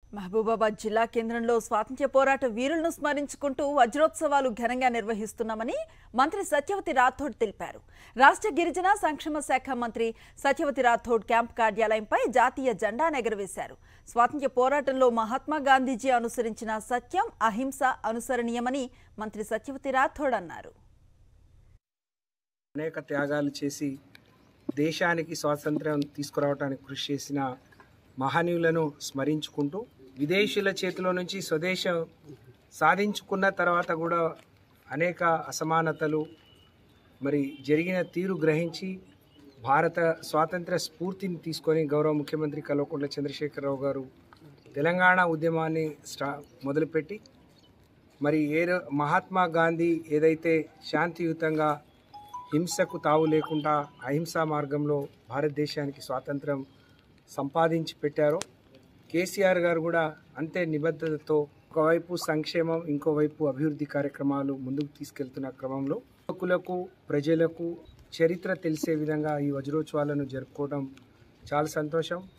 మహబూబాబాద్ జిల్లా కేంద్రంలో స్వాతంత్ర్య పోరాట వీరులను స్మరించుకుంటూ వజ్రోత్సవాలు ఘనంగా నిర్వహిస్తున్నామని మంత్రి సత్యవతి రాథోడ్ తెలిపారు రాష్ట్ర గిరిజన సంక్షేమ శాఖ మంత్రి సత్యవతి రాథోడ్ క్యాంప్ కార్యాలయంపై జాతీయ జెండా ఎగరవేశారు స్వాతంత్ర్య పోరాటంలో మహాత్మా గాంధీజీ అనుసరించిన సత్యం అహింస అనుసరణీయమని మంత్రి సత్యవతి రాథోడ్ అన్నారు అనేక త్యాగాలు చేసి దేశానికి స్వాతంత్ర్యం తీసుకురావడానికి కృషి చేసిన మహనీయులను స్మరించుకుంటూ విదేశీయుల చేతిలో నుంచి స్వదేశం సాధించుకున్న తర్వాత కూడా అనేక అసమానతలు మరి జరిగిన తీరు గ్రహించి భారత స్వాతంత్ర స్ఫూర్తిని తీసుకొని గౌరవ ముఖ్యమంత్రి కల్వకుంట్ల చంద్రశేఖరరావు గారు తెలంగాణ ఉద్యమాన్ని స్టా మొదలుపెట్టి మరి ఏ రో- మహాత్మా గాంధీ ఏదైతే శాంతియుతంగా హింసకు తావు లేకుండా అహింసా మార్గంలో భారతదేశానికి స్వాతంత్రం సంపాదించి పెట్టారో కేసీఆర్ గారు కూడా అంతే నిబద్ధతతో ఒకవైపు సంక్షేమం ఇంకోవైపు అభివృద్ధి కార్యక్రమాలు ముందుకు తీసుకెళ్తున్న క్రమంలో యువకులకు ప్రజలకు చరిత్ర తెలిసే విధంగా ఈ వజ్రోత్సవాలను జరుపుకోవడం చాలా సంతోషం